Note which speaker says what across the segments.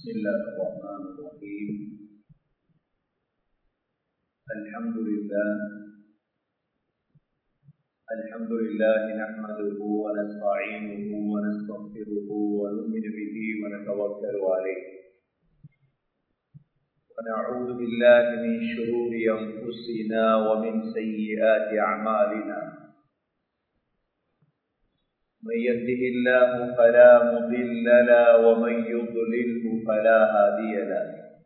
Speaker 1: بسم الله الرحمن الرحيم الحمد لله الحمد لله نحمده ونستعينه ونستغفره ونؤمن به ونتوكل عليه ونعوذ بالله من شرور انفسنا ومن سيئات اعمالنا من يهده الله فلا مضل له ومن يضلله فلا هادي له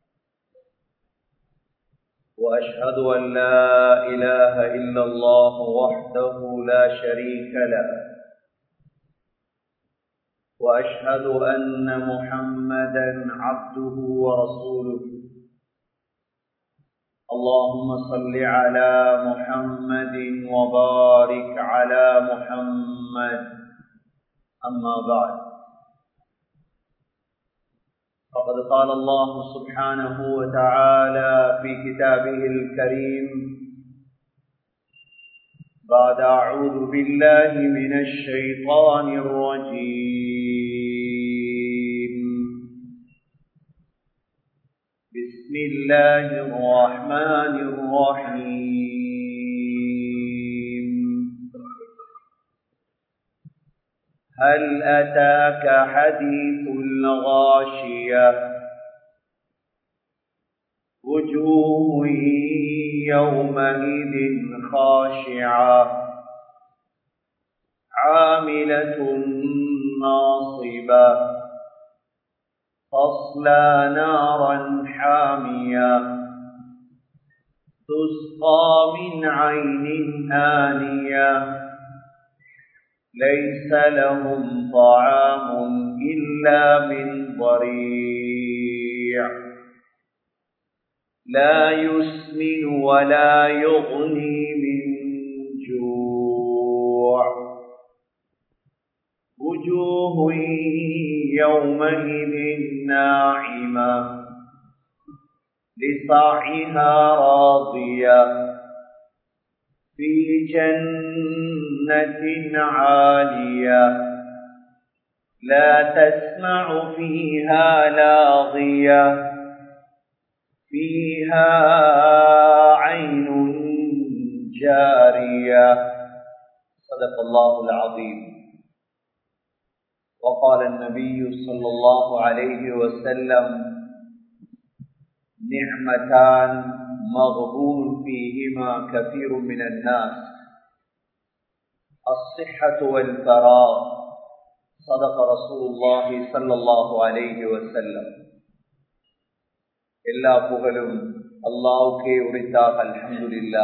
Speaker 1: واشهد ان لا اله الا الله وحده لا شريك له واشهد ان محمدا عبده ورسوله اللهم صل على محمد وبارك على محمد أما بعد فقد قال الله سبحانه وتعالى في كتابه الكريم بعد أعوذ بالله من الشيطان الرجيم بسم الله الرحمن الرحيم هل أتاك حديث الغاشية وجوه يومئذ خاشعة عاملة ناصبة تصلى نارا حامية تسقى من عين آنية ليس لهم طعام إلا من ضريع لا يسمن ولا يغني من جوع وجوه يومئذ ناعمة لسعيها راضية في جنة عالية لا تسمع فيها لاغية فيها عين جارية صدق الله العظيم وقال النبي صلى الله عليه وسلم نعمتان مغبون فيهما كثير من الناس الصحة والفراغ صدق رسول الله صلى الله عليه وسلم எல்லா புகழும் அல்லாவுக்கே உரித்தாக அல்ஹம்துலில்லா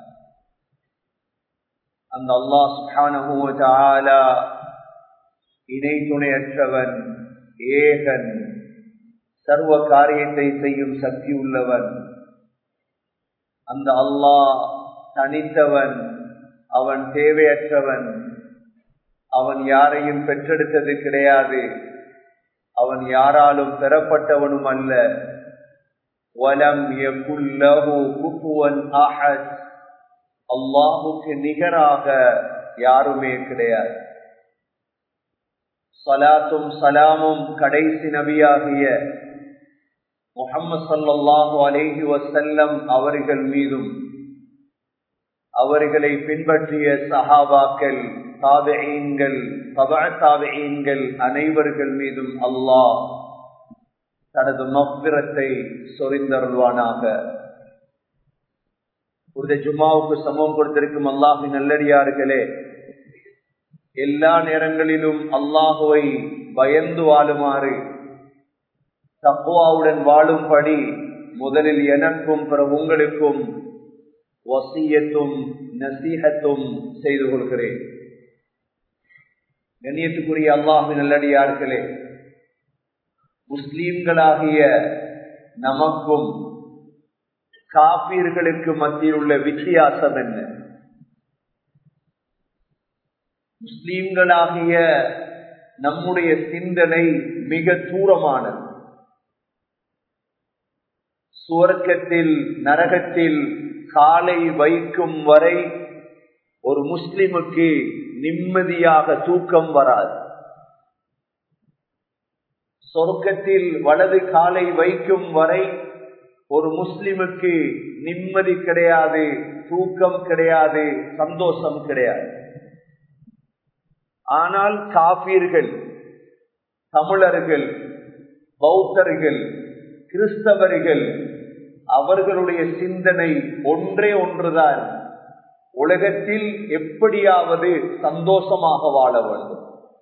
Speaker 1: அந்த அல்லாஹ் சுப்ஹானஹு வ தஆலா இணை துணையற்றவன் ஏகன் சர்வ காரியத்தை செய்யும் சக்தி உள்ளவன் அந்த அல்லாஹ் தனித்தவன் அவன் தேவையற்றவன் அவன் யாரையும் பெற்றெடுத்தது கிடையாது அவன் யாராலும் பெறப்பட்டவனும் அல்ல வலம் குப்புவன் அஹத் அல்லாஹுக்கு நிகராக யாருமே கிடையாது சலாத்தும் சலாமும் கடைசி நபியாகிய முகம்மது சல்லாஹூ அலேஹி வசல்லம் அவர்கள் மீதும் அவர்களை பின்பற்றிய சஹாபாக்கள் தாபெயீன்கள் தாபெயீன்கள் அனைவர்கள் மீதும் அல்லாஹ் தனது மப்பிரத்தை சொரிந்தருள்வானாக ஒரு ஜுமாவுக்கு சமம் கொடுத்திருக்கும் அல்லாஹின் நல்லடியார்களே எல்லா நேரங்களிலும் அல்லாஹுவை பயந்து வாழுமாறு தப்புவாவுடன் வாழும்படி முதலில் எனக்கும் பிற உங்களுக்கும் வசியத்தும் நசீகத்தும் செய்து கொள்கிறேன் கண்ணியத்துக்குரிய அல்லாஹு நல்லடியார்களே முஸ்லீம்களாகிய நமக்கும் காப்பீர்களுக்கு மத்தியில் உள்ள வித்தியாசம் என்ன முஸ்லீம்களாகிய நம்முடைய சிந்தனை மிக தூரமானது சுவர்க்கத்தில் நரகத்தில் காலை வைக்கும் வரை ஒரு முஸ்லிமுக்கு நிம்மதியாக தூக்கம் வராது சொர்க்கத்தில் வலது காலை வைக்கும் வரை ஒரு முஸ்லிமுக்கு நிம்மதி கிடையாது தூக்கம் கிடையாது சந்தோஷம் கிடையாது ஆனால் காபீர்கள் தமிழர்கள் பௌத்தர்கள் கிறிஸ்தவர்கள் அவர்களுடைய சிந்தனை ஒன்றே ஒன்றுதான் உலகத்தில் எப்படியாவது சந்தோஷமாக வாழ வேண்டும்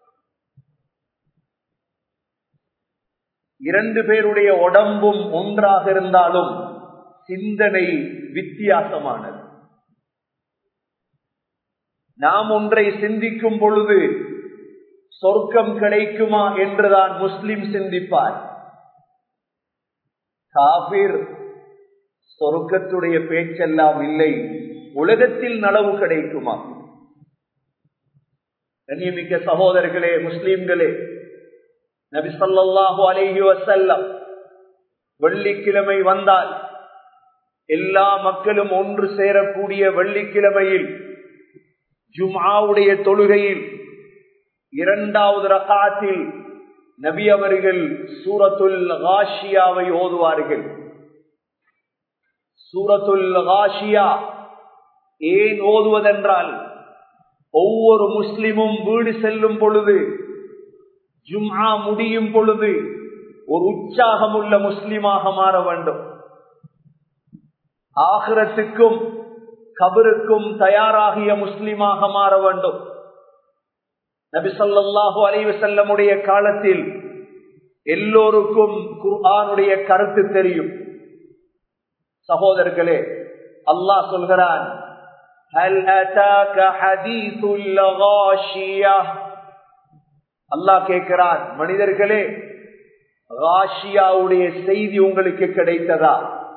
Speaker 1: இரண்டு பேருடைய உடம்பும் ஒன்றாக இருந்தாலும் சிந்தனை வித்தியாசமானது நாம் ஒன்றை சிந்திக்கும் பொழுது சொர்க்கம் கிடைக்குமா என்றுதான் முஸ்லிம் சிந்திப்பார் காபிர் சொர்க்கத்துடைய பேச்செல்லாம் இல்லை உலகத்தில் நலவு கிடைக்குமா கண்ணியமிக்க சகோதரர்களே முஸ்லிம்களே நபி சொல்லாஹு அலேஹி வசல்லம் வெள்ளிக்கிழமை வந்தால் எல்லா மக்களும் ஒன்று சேரக்கூடிய வெள்ளிக்கிழமையில் ஜும்ஆவுடைய தொழுகையில் இரண்டாவது ரகாத்தில் நபி அவர்கள் சூரத்துல் காஷியாவை ஓதுவார்கள் சூரத்துல் காஷியா ஏன் ஓதுவதென்றால் ஒவ்வொரு முஸ்லிமும் வீடு செல்லும் பொழுது ஜும்ஆ முடியும் பொழுது ஒரு உற்சாகம் உள்ள முஸ்லிமாக மாற வேண்டும் ஆகிரத்துக்கும் கபருக்கும் தயாராகிய முஸ்லிமாக மாற வேண்டும் நபி சொல்லாஹு அலைவு செல்லமுடைய காலத்தில் எல்லோருக்கும் குர்ஆனுடைய கருத்து தெரியும் சகோதரர்களே அல்லாஹ் சொல்கிறான் அல்லாஹ் கேட்கிறான் மனிதர்களே ராஷியாவுடைய செய்தி உங்களுக்கு கிடைத்ததா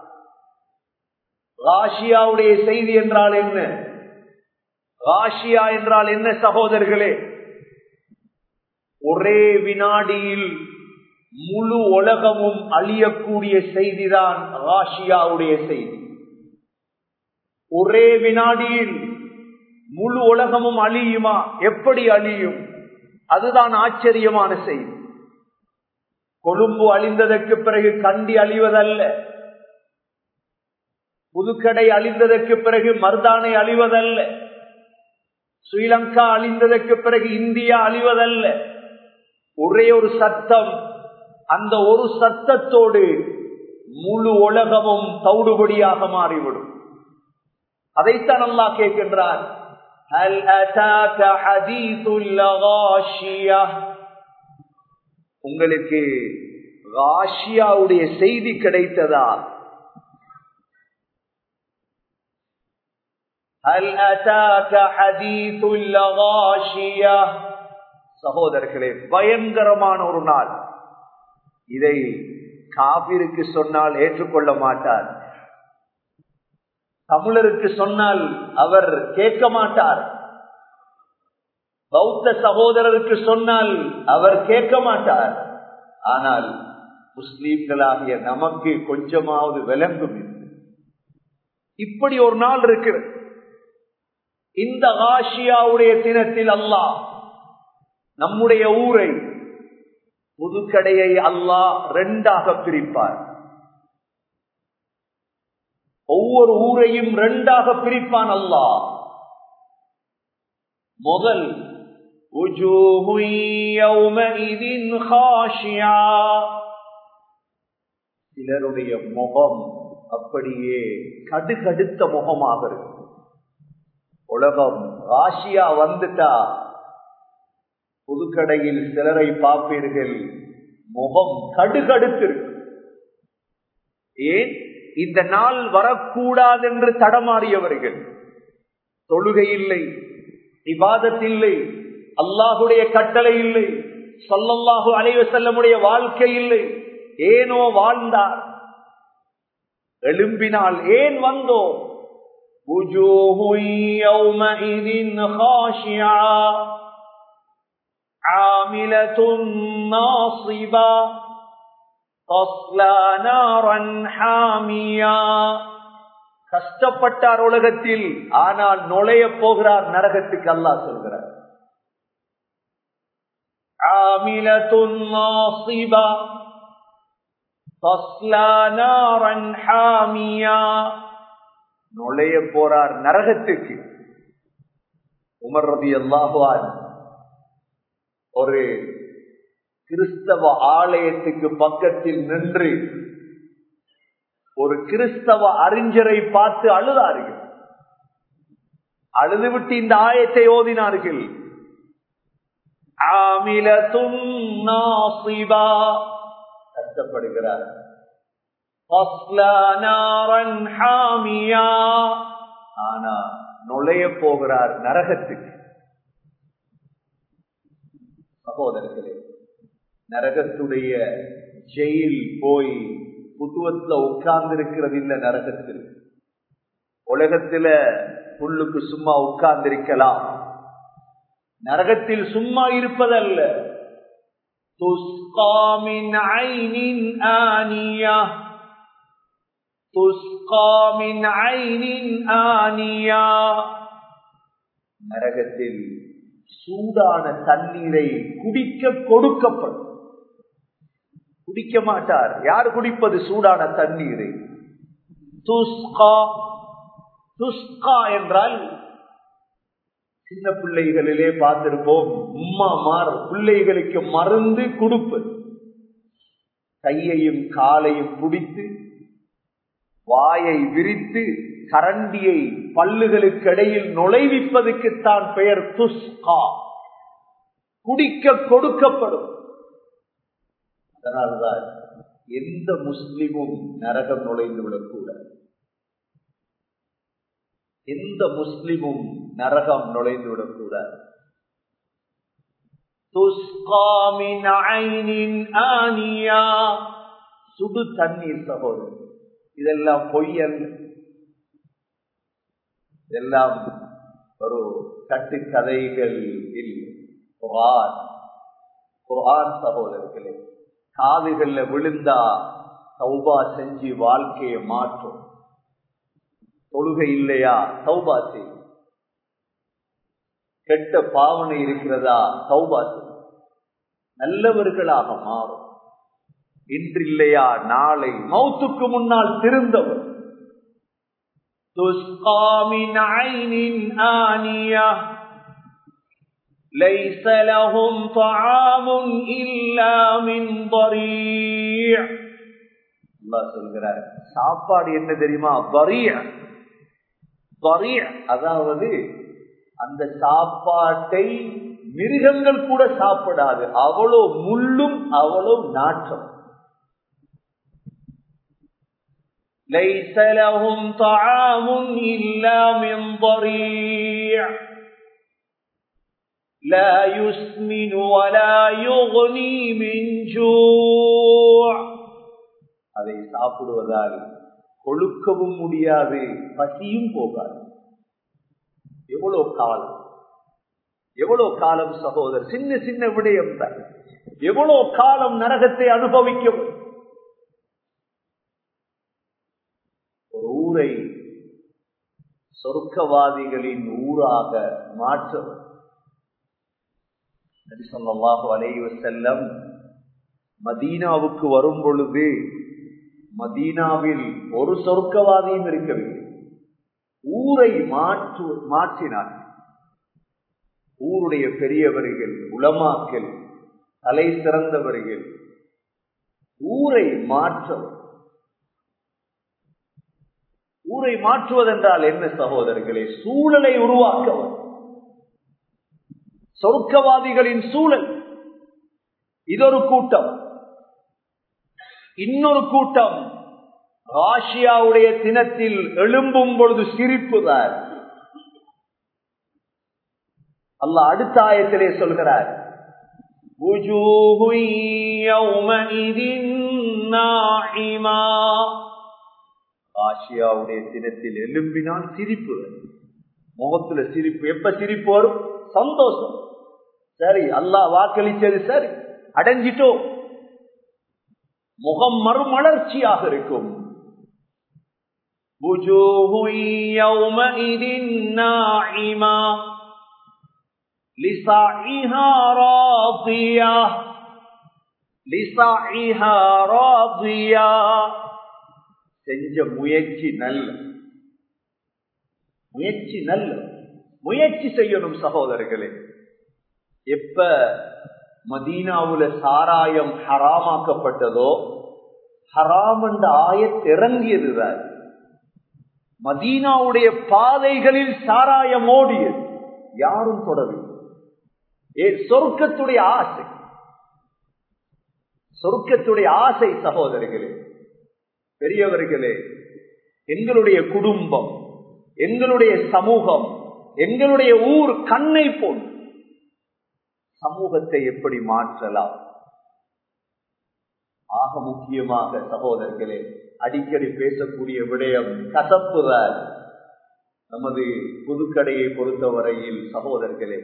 Speaker 1: ராஷியாவுடைய செய்தி என்றால் என்ன ராஷியா என்றால் என்ன சகோதரர்களே ஒரே வினாடியில் முழு உலகமும் அழியக்கூடிய செய்திதான் ராஷியாவுடைய செய்தி ஒரே வினாடியில் முழு உலகமும் அழியுமா எப்படி அழியும் அதுதான் ஆச்சரியமான செய்தி கொழும்பு அழிந்ததற்கு பிறகு கண்டி அழிவதல்ல புதுக்கடை அழிந்ததற்கு பிறகு மருதானை அழிவதல்ல ஸ்ரீலங்கா அழிந்ததற்கு பிறகு இந்தியா அழிவதல்ல ஒரே ஒரு சத்தம் அந்த ஒரு சத்தத்தோடு முழு உலகமும் தௌடுபடியாக மாறிவிடும் அதைத்தான் அல்லா கேட்கின்றார் உங்களுக்கு ராஷியாவுடைய செய்தி கிடைத்ததா சகோதரர்களே பயங்கரமான ஒரு நாள் இதை காபிருக்கு சொன்னால் ஏற்றுக்கொள்ள மாட்டார் தமிழருக்கு சொன்னால் அவர் கேட்க மாட்டார் பௌத்த சகோதரருக்கு சொன்னால் அவர் கேட்க மாட்டார் ஆனால் முஸ்லீம்களாகிய நமக்கு கொஞ்சமாவது விளங்கும் இப்படி ஒரு நாள் இருக்கிறது இந்த ஆசியாவுடைய தினத்தில் அல்லாஹ் நம்முடைய ஊரை புதுக்கடையை அல்லாஹ் ரெண்டாக பிரிப்பார் ஒவ்வொரு ஊரையும் ரெண்டாக பிரிப்பான் அல்லாஹ் முதல் சிலருடைய முகம் அப்படியே கடுகடுத்த முகமாக இருக்கு உலகம் ராசியா வந்துட்டா புதுக்கடையில் சிலரை பார்ப்பீர்கள் முகம் கடுகடுத்திருக்கு ஏன் இந்த நாள் வரக்கூடாது என்று தடமாறியவர்கள் தொழுகை இல்லை இபாதத் இல்லை அல்லாஹுடைய கட்டளை இல்லை சொல்லல்லாஹு அலைவ செல்லமுடைய வாழ்க்கை இல்லை ஏனோ வாழ்ந்தார் எழும்பினால் ஏன் வந்தோம் وجوه يومئذ خاشعة عاملة ناصبة تصلى نارا حامية கஷ்டப்பட்டார் உலகத்தில் ஆனால் நுழைய போகிறார் நரகத்துக்கு அல்லாஹ் சொல்கிறார் عاملة ناصبة تصلى نارا حامية நுழைய போறார் நரகத்துக்கு உமர் ரபி அல்லாஹுவான் ஒரு கிறிஸ்தவ ஆலயத்துக்கு பக்கத்தில் நின்று ஒரு கிறிஸ்தவ அறிஞரை பார்த்து அழுதார்கள் அழுதுவிட்டு இந்த ஆயத்தை ஓதினார்கள் கஷ்டப்படுகிறார் ஆனா நுழைய போகிறார் நரகத்துக்கு சகோதரர்களே நரகத்துடைய ஜெயில் போய் புத்துவத்துல உட்கார்ந்து இருக்கிறது இல்ல நரகத்தில் உலகத்துல புல்லுக்கு சும்மா உட்கார்ந்து இருக்கலாம் நரகத்தில் சும்மா இருப்பதல்ல துஸ்காமின் ஐனின் ஆனியா துஸ்காமின் ஐனின் ஆனியா நரகத்தில் சூடான தண்ணீரை குடிக்க கொடுக்கப்படும் குடிக்க மாட்டார் யார் குடிப்பது சூடான தண்ணீரை துஸ்கா துஸ்கா என்றால் சின்ன பிள்ளைகளிலே பார்த்திருப்போம் உம்மாமார் பிள்ளைகளுக்கு மருந்து கொடுப்பது கையையும் காலையும் பிடித்து வாயை விரித்து கரண்டியை பல்லுகளுக்கு இடையில் நுழைவிப்பதற்குத்தான் பெயர் துஸ்கா குடிக்க கொடுக்கப்படும் அதனால்தான் எந்த முஸ்லிமும் நரகம் நுழைந்து விடக்கூடாது எந்த முஸ்லிமும் நரகம் நுழைந்து விடக்கூடாது சுடு தண்ணீர் சகோதரர் இதெல்லாம் பொய்யல் இதெல்லாம் ஒரு கட்டு கதைகள் குரான் குரான் சகோதரர்களே காதுகள்ல விழுந்தா சௌபா செஞ்சு வாழ்க்கையை மாற்றும் தொழுகை இல்லையா சௌபா செய் கெட்ட பாவனை இருக்கிறதா சௌபா செய் நல்லவர்களாக மாறும் இன்று இல்லையா நாளை மௌத்துக்கு முன்னால் திருந்தவர் تسقى من عين آنية ليس لهم طعام إلا من ضريع அல்லாஹ் சொல்கிறார் சாப்பாடு என்ன தெரியுமா வரிய வரிய அதாவது அந்த சாப்பாட்டை மிருகங்கள் கூட சாப்பிடாது அவ்வளோ முள்ளும் அவ்வளோ நாற்றம் ليس لهم طعام إلا من ضريع لا يسمن ولا يغني من جوع அதை சாப்பிடுவதால் கொழுக்கவும் முடியாது பசியும் போகாது எவ்வளவு காலம் எவ்வளவு காலம் சகோதரர் சின்ன சின்ன விடயம் தான் எவ்வளவு காலம் நரகத்தை அனுபவிக்கவும் ஒரு ஊரை சொர்க்கவாதிகளின் ஊராக மாற்றவும் நபிசல்லாஹு அலைவ செல்லம் மதீனாவுக்கு வரும் பொழுது மதீனாவில் ஒரு சொர்க்கவாதியும் இருக்கவில்லை ஊரை மாற்று மாற்றினார் ஊருடைய பெரியவர்கள் உளமாக்கல் தலை சிறந்தவர்கள் ஊரை மாற்றவும் ஊரை மாற்றுவதென்றால் என்ன சகோதரர்களே சூழலை உருவாக்கவும் சொர்க்கவாதிகளின் சூழல் இதொரு கூட்டம் இன்னொரு கூட்டம் ராஷியாவுடைய தினத்தில் எழும்பும் பொழுது சிரிப்புதான் அல்ல அடுத்த ஆயத்திலே சொல்கிறார் ஆசியாவுடைய தினத்தில் எழும்பினால் சிரிப்பு முகத்துல சிரிப்பு எப்ப சிரிப்பு வரும் சந்தோஷம் சரி அல்லாஹ் வாக்களிச்சது சரி அடைஞ்சிட்டோம் முகம் மறுமலர்ச்சியாக இருக்கும் லிசாஇஹா ராதியா லிசாஇஹா ராதியா செஞ்ச முயற்சி நல்ல முயற்சி நல்ல முயற்சி செய்யணும் சகோதரர்களே எப்ப மதீனாவுல சாராயம் ஹராமாக்கப்பட்டதோ ஹராம் என்ற ஆயத் இறங்கியதுதான் மதீனாவுடைய பாதைகளில் சாராயம் ஓடியது யாரும் தொடவில்லை ஏ சொர்க்கத்துடைய ஆசை சொர்க்கத்துடைய ஆசை சகோதரிகளே பெரியவர்களே எங்களுடைய குடும்பம் எங்களுடைய சமூகம் எங்களுடைய ஊர் கண்ணை போல் சமூகத்தை எப்படி மாற்றலாம் ஆக முக்கியமாக சகோதரர்களே அடிக்கடி பேசக்கூடிய விடயம் கசப்புதான் நமது புதுக்கடையை பொறுத்தவரையில் சகோதரர்களே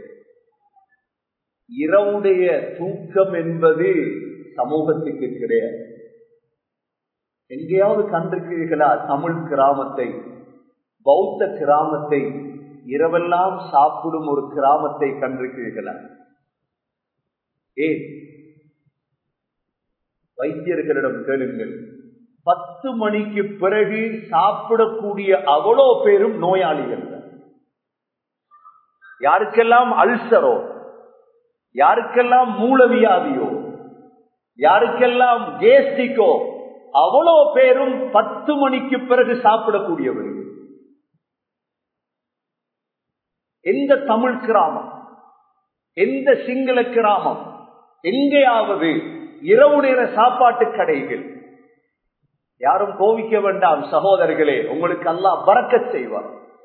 Speaker 1: இரவுடைய தூக்கம் என்பது சமூகத்துக்கு கிடையாது எங்கேயாவது கண்டிருக்கிறீர்களா தமிழ் கிராமத்தை பௌத்த கிராமத்தை இரவெல்லாம் சாப்பிடும் ஒரு கிராமத்தை கண்டிருக்கிறீர்களா ஏன் வைத்தியர்களிடம் கேளுங்கள் பத்து மணிக்கு பிறகு சாப்பிடக்கூடிய அவ்வளோ பேரும் நோயாளிகள் யாருக்கெல்லாம் அல்சரோ யாருக்கெல்லாம் மூலவியாதியோ யாருக்கெல்லாம் கேஸ்டிக்கோ அவ்வளோ பேரும் பத்து மணிக்கு பிறகு சாப்பிடக்கூடியவர்கள் எந்த தமிழ் கிராமம் எந்த சிங்கள கிராமம் எங்கேயாவது இரவு நேர சாப்பாட்டு கடைகள் யாரும் கோவிக்க வேண்டாம் சகோதரர்களே உங்களுக்கு அல்லா பறக்க செய்வார்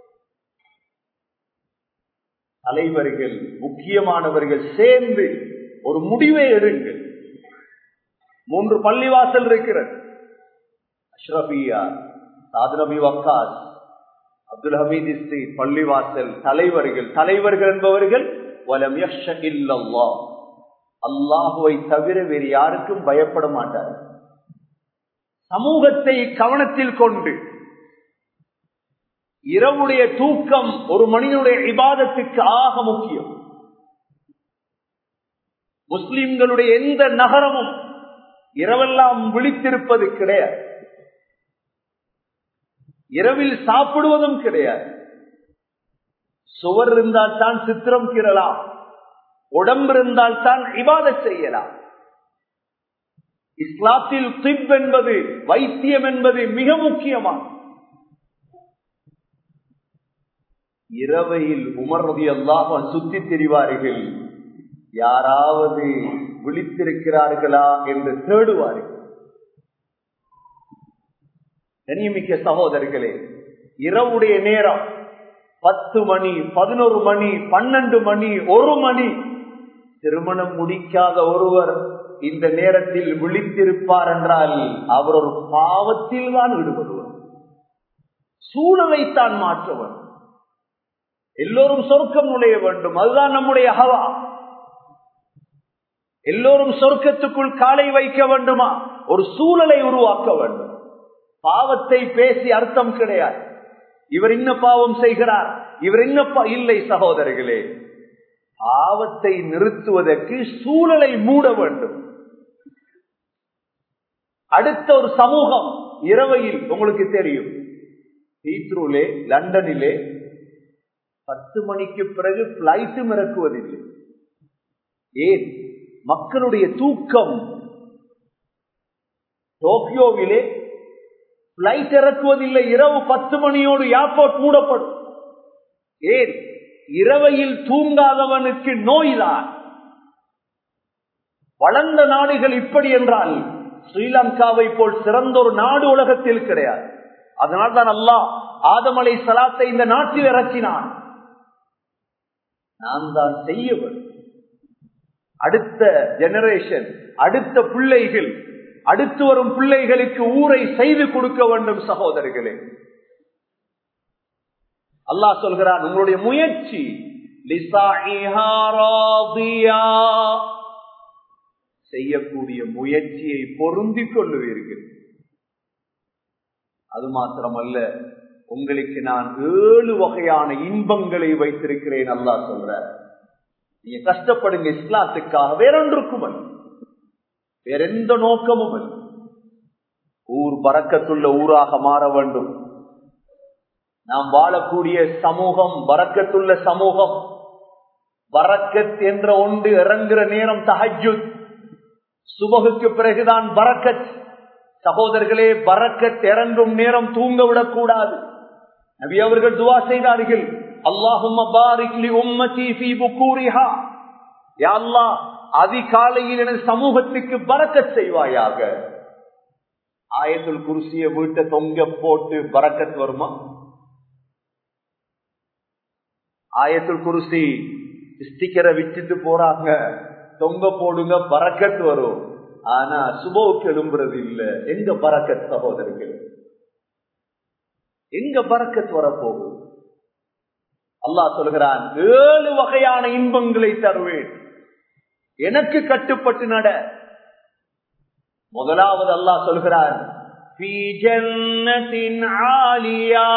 Speaker 1: தலைவர்கள் முக்கியமானவர்கள் சேர்ந்து ஒரு முடிவை எடுங்கள் மூன்று பள்ளிவாசல் இருக்கிறது அஷ்ரபியா சாதனபி வக்காஸ் அப்துல் ஹமீத் இஸ்ரி பள்ளிவாசல் தலைவர்கள் தலைவர்கள் என்பவர்கள் வலம் இல்லல்லா அல்லாஹுவை தவிர வேறு யாருக்கும் பயப்பட மாட்டார் சமூகத்தை கவனத்தில் கொண்டு இரவுடைய தூக்கம் ஒரு மனிதனுடைய இபாதத்துக்கு ஆக முக்கியம் முஸ்லிம்களுடைய எந்த நகரமும் இரவெல்லாம் விழித்திருப்பது கிடையாது இரவில் சாப்பிடுவதும் கிடையாது சுவர் இருந்தால் தான் சித்திரம் கிரலாம் உடம்பு இருந்தால் தான் இவாத செய்யலாம் இஸ்லாத்தில் திப் என்பது வைத்தியம் என்பது மிக முக்கியமான இரவையில் உமர்றது எல்லாம் சுத்தி தெரிவார்கள் யாராவது விழித்திருக்கிறார்களா என்று தேடுவார்கள் கண்ணியமிக்க சகோதரர்களே இரவுடைய நேரம் பத்து மணி பதினோரு மணி பன்னெண்டு மணி ஒரு மணி திருமணம் முடிக்காத ஒருவர் இந்த நேரத்தில் விழித்திருப்பார் என்றால் அவர் ஒரு பாவத்தில் தான் ஈடுபடுவார் சூழலைத்தான் மாற்றவர் எல்லோரும் சொர்க்கம் நுழைய வேண்டும் அதுதான் நம்முடைய ஹவா எல்லோரும் சொர்க்கத்துக்குள் காலை வைக்க வேண்டுமா ஒரு சூழலை உருவாக்க வேண்டும் பாவத்தை பேசி அர்த்தம் கிடையாது இவர் என்ன பாவம் செய்கிறார் இவர் என்ன இல்லை சகோதரர்களே பாவத்தை நிறுத்துவதற்கு சூழலை மூட வேண்டும் அடுத்த ஒரு சமூகம் இரவையில் உங்களுக்கு தெரியும் ஹீத்ரூலே லண்டனிலே பத்து மணிக்கு பிறகு பிளைட்டும் இறக்குவதில்லை ஏன் மக்களுடைய தூக்கம் டோக்கியோவிலே பிளைட் இறக்குவதில்லை இரவு பத்து மணியோடு ஏர்போர்ட் மூடப்படும் ஏன் இரவையில் தூங்காதவனுக்கு நோய்தான் வளர்ந்த நாடுகள் இப்படி என்றால் ஸ்ரீலங்காவை போல் சிறந்த ஒரு நாடு உலகத்தில் கிடையாது அதனால் தான் அல்லா ஆதமலை சலாத்தை இந்த நாட்டில் இறக்கினான் நான் தான் செய்யவன் அடுத்த ஜெனரேஷன் அடுத்த பிள்ளைகள் அடுத்து வரும் பிள்ளைகளுக்கு ஊரை செய்து கொடுக்க வேண்டும் சகோதரர்களே அல்லாஹ் சொல்கிறான் உங்களுடைய முயற்சி செய்யக்கூடிய முயற்சியை பொருந்திக் கொள்ளுவீர்கள் அது மாத்திரமல்ல உங்களுக்கு நான் ஏழு வகையான இன்பங்களை வைத்திருக்கிறேன் அல்லாஹ் சொல்ற நீங்க கஷ்டப்படுங்க இஸ்லாத்துக்காக வேறொன்றுக்கும் அல்ல வேற எந்த நோக்கமும் அல்ல ஊர் பறக்கத்துள்ள ஊராக மாற வேண்டும் நாம் வாழக்கூடிய சமூகம் பறக்கத்துள்ள சமூகம் பறக்கத் என்ற ஒன்று இறங்குற நேரம் தஹஜுத் சுபகுக்கு பிறகுதான் பறக்கத் சகோதரர்களே பறக்கத் இறங்கும் நேரம் தூங்க விடக்கூடாது நபி அவர்கள் துவா செய்தார்கள் அல்லாஹும் அதிகாலையில் எனது சமூகத்துக்கு பறக்கத் செய்வாயாக ஆயத்துல் குருசிய வீட்டை தொங்க போட்டு பறக்கத் வருமா ஆயத்துல் குருசி ஸ்டிக்கரை விட்டுட்டு போறாங்க தொங்க போடுங்க பறக்கத் வரும் ஆனா சுபோவுக்கு எழும்புறது இல்ல எங்க பறக்கத் சகோதரர்கள் எங்க பறக்கத் வரப்போகுது அல்லாஹ் சொல்கிறான் ஏழு வகையான இன்பங்களை தருவேன் எனக்கு கட்டுப்பட்டு நட முதலாவது அல்லாஹ் சொல்கிறான் في جنة عالية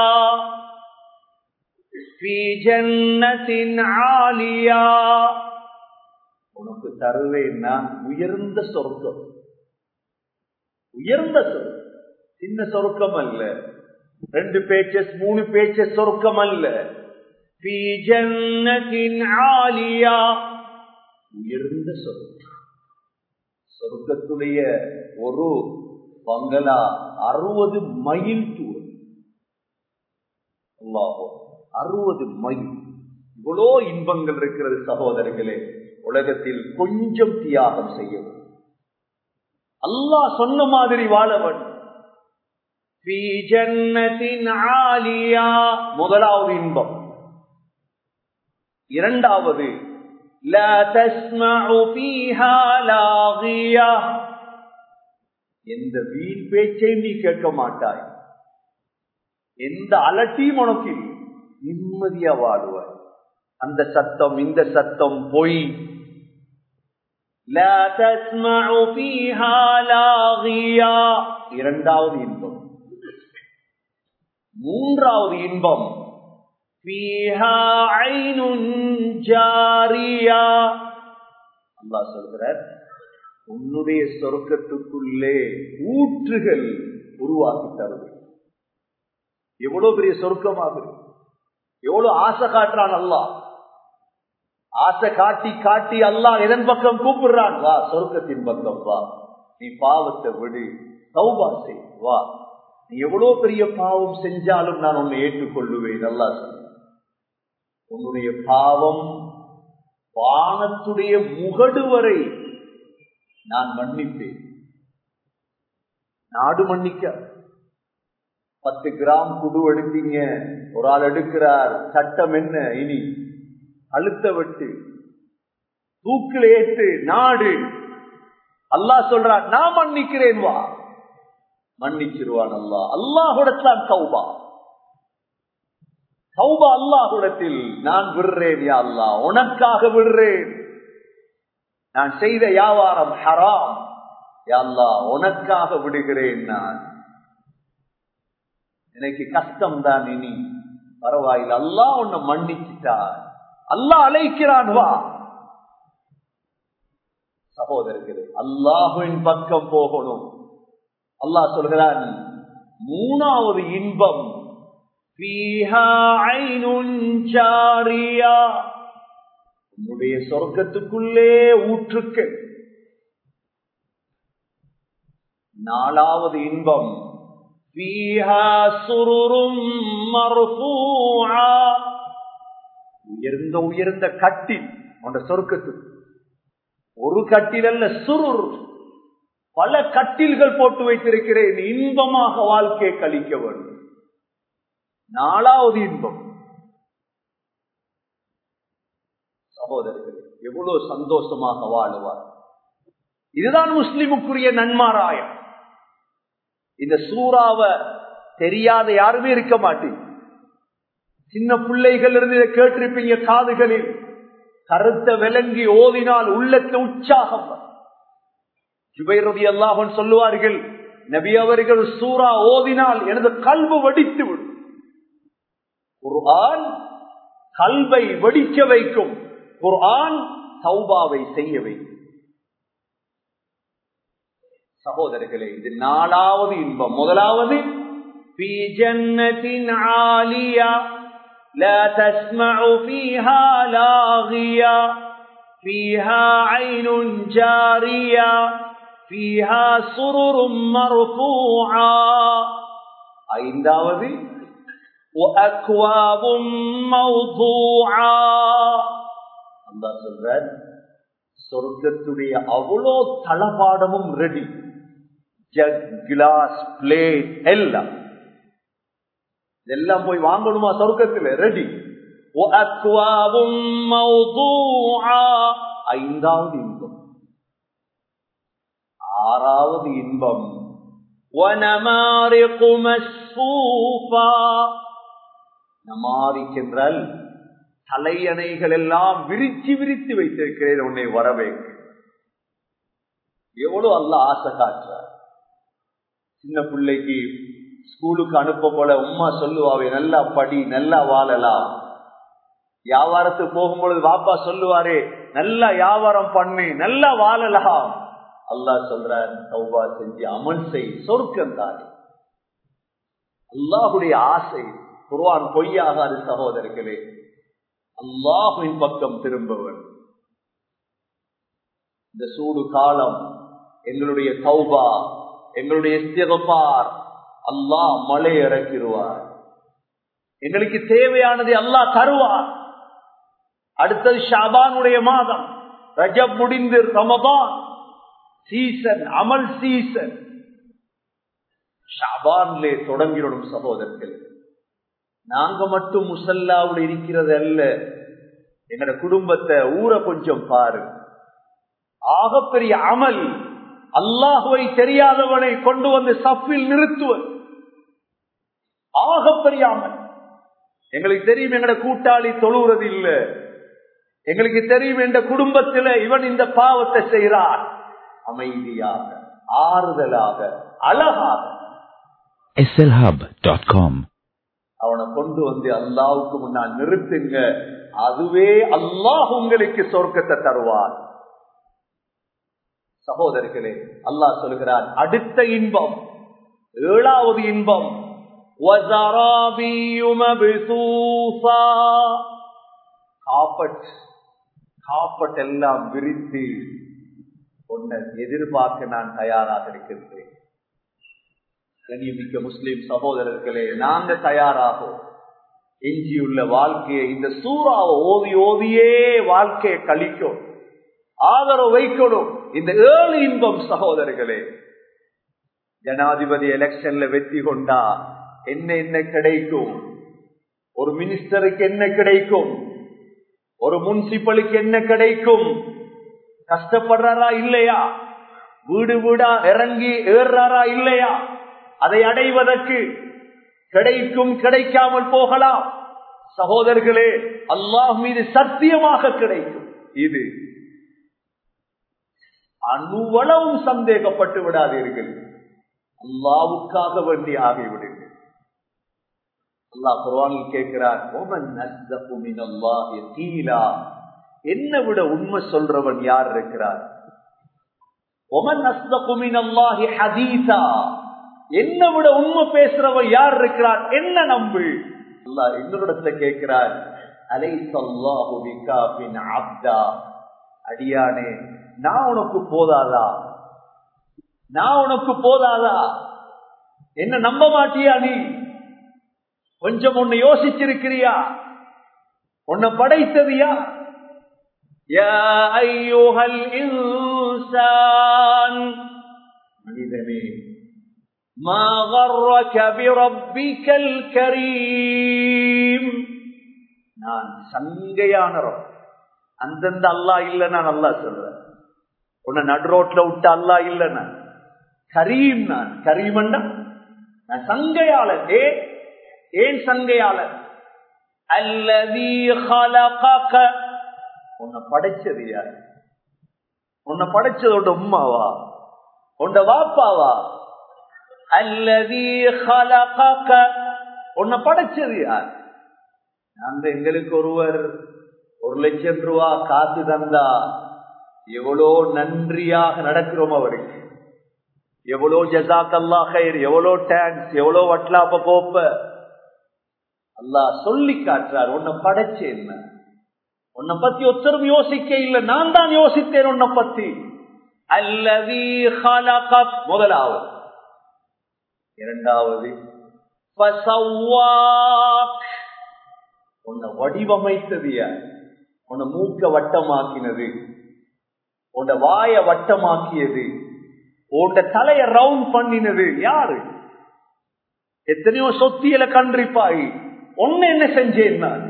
Speaker 1: في جنة عالية உனக்கு தருவேன் நான் உயர்ந்த சொர்க்கம் உயர்ந்த சொர்க்கம் சின்ன சொர்க்கம் அல்ல ரெண்டு பேச்சஸ் மூணு பேச்சஸ் சொர்க்கம் அல்ல في جنة عالية உயர்ந்த சொர்க்கம் சொர்க்கத்துடைய ஒரு பங்களா அறுபது மைல் தூரம் அல்லாஹோ அறுபது மைல் இவ்வளோ இன்பங்கள் இருக்கிறது சகோதரர்களே உலகத்தில் கொஞ்சம் தியாகம் செய்யவும் அல்லாஹ் சொன்ன மாதிரி வாழவன் முதலாவது இன்பம் இரண்டாவது لا تسمع فيها لاغية எந்த வீண் பேச்சையும் நீ கேட்க மாட்டாய் எந்த அலட்டியும் உனக்கு நிம்மதியா வாழுவாய் அந்த சத்தம் இந்த சத்தம் பொய் لا تسمع فيها لاغية இரண்டாவது இன்பம் மூன்றாவது இன்பம் فيها عين جارية அல்லாஹ் சொல்கிறார் உன்னுடைய சொர்க்கத்துக்குள்ளே ஊற்றுகள் உருவாக்கி தருவேன் எவ்வளவு பெரிய சொர்க்கமாக எவ்வளவு ஆசை காட்டுறான் அல்லா ஆசை காட்டி காட்டி அல்லா எதன் பக்கம் கூப்பிடுறான் வா சொர்க்கத்தின் பக்கம் வா நீ பாவத்தை விடு சௌபா செய் வா நீ எவ்வளவு பெரிய பாவம் செஞ்சாலும் நான் உன்னை ஏற்றுக்கொள்ளுவேன் நல்லா சொன்ன உன்னுடைய பாவம் வானத்துடைய முகடு வரை நான் மன்னிப்பேன் நாடு மன்னிக்க பத்து கிராம் குடு எடுத்தீங்க ஒரு ஆள் எடுக்கிறார் சட்டம் என்ன இனி அழுத்த விட்டு தூக்கில் ஏற்று நாடு அல்லாஹ் சொல்றான் நான் மன்னிக்கிறேன் வா மன்னிச்சிருவான் அல்லா அல்லாஹுடத்தான் சௌபா சௌபா அல்லாஹுடத்தில் நான் விடுறேன் யா அல்லா உனக்காக விடுறேன் நான் செய்த வியாபாரம் ஹராம் அல்லா உனக்காக விடுகிறேன் நான் எனக்கு கஷ்டம் தான் இனி பரவாயில்ல அல்லா உன்னை மன்னிச்சுட்டார் அல்லா அழைக்கிறான் வா சகோதரர்களே அல்லாஹுவின் பக்கம் போகணும் அல்லாஹ் சொல்கிறான் மூணாவது இன்பம் உன்னுடைய சொர்க்கத்துக்குள்ளே ஊற்றுக்கள் நாலாவது இன்பம் உயர்ந்த உயர்ந்த கட்டில் உன்ற சொர்க்கத்துக்கு ஒரு கட்டில் அல்ல சுருர் பல கட்டில்கள் போட்டு வைத்திருக்கிறேன் இன்பமாக வாழ்க்கையை கழிக்க வேண்டும் நாலாவது இன்பம் சகோதரர்கள் எவ்வளவு சந்தோஷமாக வாழுவார் இதுதான் முஸ்லிமுக்குரிய நன்மாராயம் இந்த சூறாவை தெரியாத யாருமே இருக்க மாட்டீங்க சின்ன பிள்ளைகள் இருந்து இதை கேட்டிருப்பீங்க காதுகளில் கருத்த விளங்கி ஓதினால் உள்ளத்து உற்சாகம் சுபைரதி அல்லாஹன் சொல்லுவார்கள் நபி அவர்கள் சூறா ஓதினால் எனது கல்வு வடித்து விடும் குர்ஆன் கல்வை வெடிக்க வைக்கும் குர்ஆன் தௌபாவை செய்ய வைக்கும் சகோதரர்களே இது நாலாவது இன்பம் முதலாவது في جنة عالية لا تسمع فيها لاغية فيها عين جارية فيها سرر مرفوعة ஐந்தாவது وأكواب موضوعة அல்லாஹ் சொல்றார் சொர்க்கத்துடைய அவ்வளோ தளபாடமும் ரெடி ஜக் கிளாஸ் பிளேட் எல்லாம் இதெல்லாம் போய் வாங்கணுமா சொர்க்கத்துல ரெடி ஐந்தாவது இன்பம் ஆறாவது இன்பம் நமாரிக் என்றால் தலையணைகள் எல்லாம் விரிச்சு விரித்து வைத்திருக்கிறேன் உன்னை வரவேற்க எவ்வளவு அல்ல ஆசை காட்டுறார் சின்ன பிள்ளைக்கு ஸ்கூலுக்கு அனுப்ப போல உமா சொல்லுவாவே நல்லா படி நல்லா வாழலாம் வியாபாரத்துக்கு போகும்பொழுது பாப்பா சொல்லுவாரே நல்லா வியாபாரம் பண்ணு நல்லா வாழலாம் அல்லாஹ் சொல்றார் சௌபா செஞ்சு அமல் செய் சொர்க்கம் தானே அல்லாஹுடைய ஆசை குர்வான் பொய்யாகாது சகோதரர்களே அல்லாஹுவின் பக்கம் திரும்பவன் இந்த சூடு காலம் எங்களுடைய சௌபா எங்களுடைய இஸ்திகபார் அல்லாஹ் மழை இறக்கிடுவார் எங்களுக்கு தேவையானதை அல்லாஹ் தருவார் அடுத்தது ஷாபானுடைய மாதம் ரஜப் முடிந்து ரமபான் சீசன் அமல் சீசன் ஷாபான்லே தொடங்கிடும் சகோதரர்கள் நாங்க மட்டும் முசல்லாவில் இருக்கிறது அல்ல எங்கட குடும்பத்தை ஊரை கொஞ்சம் பாரு ஆகப்பெரிய அமல் அல்லாஹுவை தெரியாதவனை கொண்டு வந்து சஃபில் நிறுத்துவது ஆகப்பெரிய அமல் எங்களுக்கு தெரியும் எங்கட கூட்டாளி தொழுகிறது இல்ல எங்களுக்கு தெரியும் என்ற குடும்பத்தில் இவன் இந்த பாவத்தை செய்கிறான் அமைதியாக ஆறுதலாக அழகாக
Speaker 2: slhub.com
Speaker 1: அவனை கொண்டு வந்து அல்லாவுக்கு முன்னால் நிறுத்துங்க அதுவே அல்லாஹ் உங்களுக்கு சொர்க்கத்தை தருவார் சகோதரர்களே அல்லாஹ் சொல்கிறார் அடுத்த இன்பம் ஏழாவது இன்பம் காப்பட் காப்பட் எல்லாம் விரித்து உன்னை எதிர்பார்க்க நான் தயாராக இருக்கின்றேன் கண்ணியமிக்க முஸ்லிம் சகோதரர்களே நாங்க தயாராகும் எஞ்சியுள்ள வாழ்க்கையை இந்த சூறாவை ஓதி ஓதியே வாழ்க்கையை கழிக்கும் ஆதரவு வைக்கணும் இந்த ஏழு இன்பம் சகோதரர்களே ஜனாதிபதி எலெக்ஷன்ல வெற்றி கொண்டா என்ன என்ன கிடைக்கும் ஒரு மினிஸ்டருக்கு என்ன கிடைக்கும் ஒரு முனிசிபலுக்கு என்ன கிடைக்கும் கஷ்டப்படுறாரா இல்லையா வீடு வீடா இறங்கி ஏறாரா இல்லையா அதை அடைவதற்கு கிடைக்கும் கிடைக்காமல் போகலாம் சகோதரர்களே அல்லாஹ் மீது சத்தியமாக கிடைக்கும் இது அணுவளவும் சந்தேகப்பட்டு விடாதீர்கள் அல்லாவுக்காக வேண்டி ஆகிவிடுங்கள் அல்லாஹ் குர்வானில் கேட்கிறார் என்ன விட உண்மை சொல்றவன் யார் இருக்கிறார் ஒமன் அஸ்தகுமினல்லாஹி ஹதீசா என்ன விட உண்மை பேசுறவன் யார் இருக்கிறார் என்ன நம்பு அல்லாஹ் இன்னொருடத்துல கேட்கிறார் அலை சொல்லாஹு விகாபின் அப்தா அடியானே நான் உனக்கு போதாதா நான் உனக்கு போதாதா என்ன நம்ப மாட்டியா நீ கொஞ்சம் உன்னை யோசிச்சிருக்கிறியா உன்னை படைத்ததியா மனிதனே ما غرك بربك الكريم நான் சங்கையான அந்தந்த அல்லா இல்ல நான் அல்லா சொல்றேன் உன்னை நடு ரோட்ல விட்ட அல்லா இல்ல நான் கரீம் நான் கரீமண்டா நான் சங்கையாளர் ஏ ஏன் சங்கையாளர் அல்லதி உன்னை படைச்சது யார் உன்னை படைச்சதோட உம்மாவா உண்ட வாப்பாவா அல்லதி உன்னை படைச்சது யார் அந்த எங்களுக்கு ஒருவர் ஒரு லட்சம் ரூபா காசு தந்தா எவ்வளோ நன்றியாக நடக்கிறோம் அவருக்கு எவ்வளோ ஜசாக் அல்லா கயிர் எவ்வளோ டேங்க்ஸ் எவ்வளோ வட்லாப்ப கோப்ப அல்லாஹ் சொல்லி காட்டுறார் உன்னை படைச்சேன் உன்னை பத்தி ஒத்தரும் யோசிக்க இல்லை நான் தான் யோசித்தேன் உன்னை பத்தி அல்லவி முதலாவது இரண்டாவது உன்னை வடிவமைத்தது யார் உன்னை மூக்க வட்டமாக்கினது உன்னை வாய வட்டமாக்கியது உன்ட தலைய ரவுண்ட் பண்ணினது யாரு எத்தனையோ சொத்தியல கன்றிப்பாய் ஒன்னு என்ன செஞ்சேன் நான்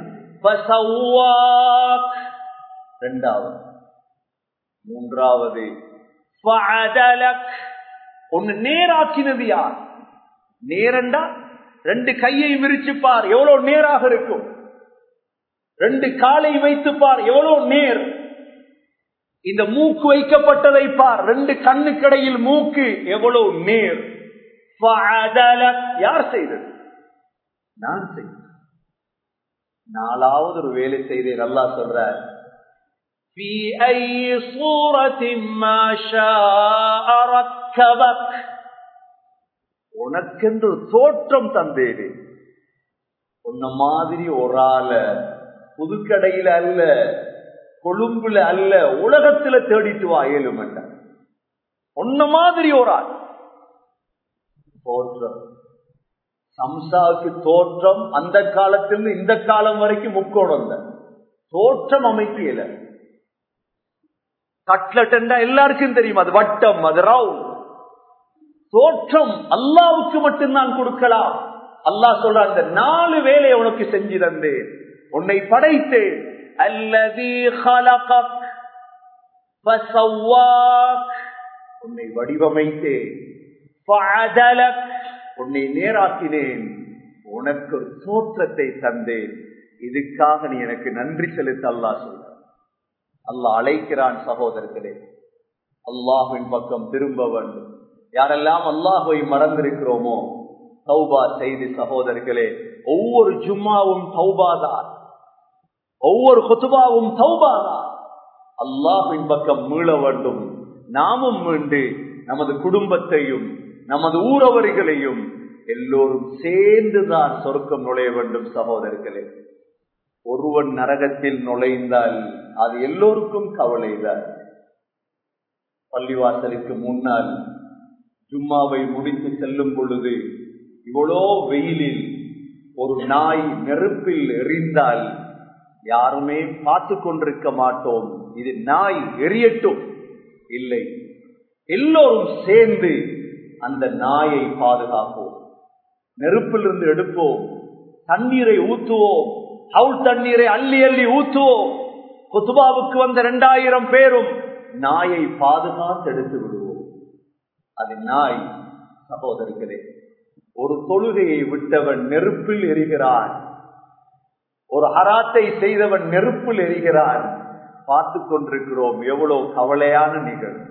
Speaker 1: ரெண்டாவது மூன்றாவது ஒன்னு நேராக்கினது யார் நேரண்டா ரெண்டு கையை விரிச்சு பார் எவ்வளவு நேராக இருக்கும் ரெண்டு காலை வைத்து பார் எவ்வளவு நேர் இந்த மூக்கு வைக்கப்பட்டதை பார் ரெண்டு கண்ணுக்கடையில் மூக்கு எவ்வளவு நேர் யார் செய்தது நான் செய்தேன் நாலாவது ஒரு வேலை செய்தேன் நல்லா சொல்ற في أي صورة ما شاء ركبك உனக்கென்று தோற்றம் தந்தேனே உன்ன மாதிரி ஒரு ஆள புதுக்கடையில அல்ல கொழும்புல அல்ல உலகத்துல தேடிட்டு வா ஏழுமண்ட உன்ன மாதிரி ஒரு ஆள் தோற்றம் சம்சாவுக்கு தோற்றம் அந்த காலத்திலிருந்து இந்த காலம் வரைக்கும் முக்கோணம் தோற்றம் அமைக்கல கட்லட் எல்லாருக்கும் தெரியும் அது வட்டம் அது ரவுண்ட் தோற்றம் அல்லாவுக்கு மட்டும்தான் கொடுக்கலாம் அல்லாஹ் சொல்ற அந்த நாலு வேலையை உனக்கு செஞ்சு தந்தேன் உன்னை படைத்தேன் அல்லதி உன்னை வடிவமைத்தேன் உன்னை நேராக்கினேன் உனக்கு ஒரு தோற்றத்தை தந்தேன் இதுக்காக நீ எனக்கு நன்றி செலுத்த அல்லா சொல்ற அல்லாஹ் அழைக்கிறான் சகோதரர்களே அல்லாஹின் பக்கம் திரும்ப வேண்டும் யாரெல்லாம் அல்லாஹுவை மறந்திருக்கிறோமோ தௌபா செய்து சகோதரர்களே ஒவ்வொரு ஜும்மாவும் தௌபாதான் ஒவ்வொரு குத்துபாவும் தௌபாதான் அல்லாஹின் பக்கம் மீள வேண்டும் நாமும் மீண்டு நமது குடும்பத்தையும் நமது ஊரவர்களையும் எல்லோரும் சேர்ந்துதான் சொர்க்கம் நுழைய வேண்டும் சகோதரர்களே ஒருவன் நரகத்தில் நுழைந்தால் அது எல்லோருக்கும் கவலைதான் பள்ளிவாசலுக்கு முன்னால் ஜும்மாவை முடித்து செல்லும் பொழுது இவ்வளோ வெயிலில் ஒரு நாய் நெருப்பில் எரிந்தால் யாருமே பார்த்து கொண்டிருக்க மாட்டோம் இது நாய் எரியட்டும் இல்லை எல்லோரும் சேர்ந்து அந்த நாயை பாதுகாப்போம் நெருப்பிலிருந்து எடுப்போம் தண்ணீரை ஊத்துவோம் ஹவுல் தண்ணீரை அள்ளி அள்ளி ஊத்துவோம் குத்துபாவுக்கு வந்த இரண்டாயிரம் பேரும் நாயை பாதுகாத்து எடுத்து விடுவோம் அது நாய் சகோதரிகளே ஒரு தொழுகையை விட்டவன் நெருப்பில் எரிகிறான் ஒரு ஹராத்தை செய்தவன் நெருப்பில் எரிகிறான் பார்த்து கொண்டிருக்கிறோம் எவ்வளவு கவலையான நிகழ்வு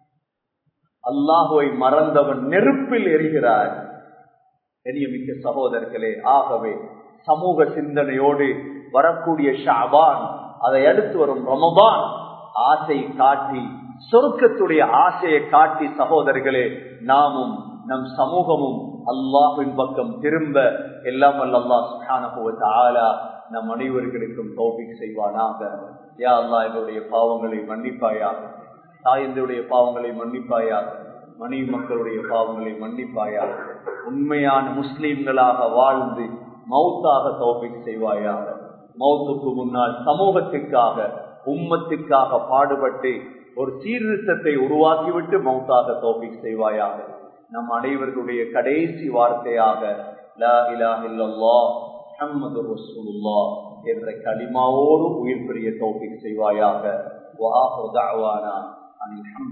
Speaker 1: அல்லாஹுவை மறந்தவன் நெருப்பில் எரிகிறார் எரியமிக்க சகோதரர்களே ஆகவே சமூக சிந்தனையோடு வரக்கூடிய ஷாபான் அதை அடுத்து வரும் ரமபான் ஆசை காட்டி சொருக்கத்துடைய ஆசையை காட்டி சகோதரர்களே நாமும் நம் சமூகமும் அல்லாஹின் பக்கம் திரும்ப எல்லாம் அல்லா சுகானுபவத்தை ஆலா நம் அனைவர்களுக்கும் தோப்பிக் செய்வானாக யா அல்லா என்னுடைய பாவங்களை மன்னிப்பாயாக தாயந்தருடைய பாவங்களை மன்னிப்பாயாக மனைவி மக்களுடைய பாவங்களை மன்னிப்பாயாக உண்மையான முஸ்லீம்களாக வாழ்ந்து மௌத்தாக தோப்பிக் செய்வாயாக மௌத்துக்கு முன்னால் சமூகத்துக்காக உம்மத்துக்காக பாடுபட்டு ஒரு சீர்திருத்தத்தை உருவாக்கிவிட்டு மௌத்தாக தோப்பிக் செய்வாயாக நம் அனைவர்களுடைய கடைசி வார்த்தையாக லா இலாஹ இல்லல்லாஹ் முஹம்மது ரசூலுல்லாஹ் என்ற கலிமாவோடு உயிர் பெரிய தோப்பிக் செய்வாயாக வாஹு தஅவானா அனில்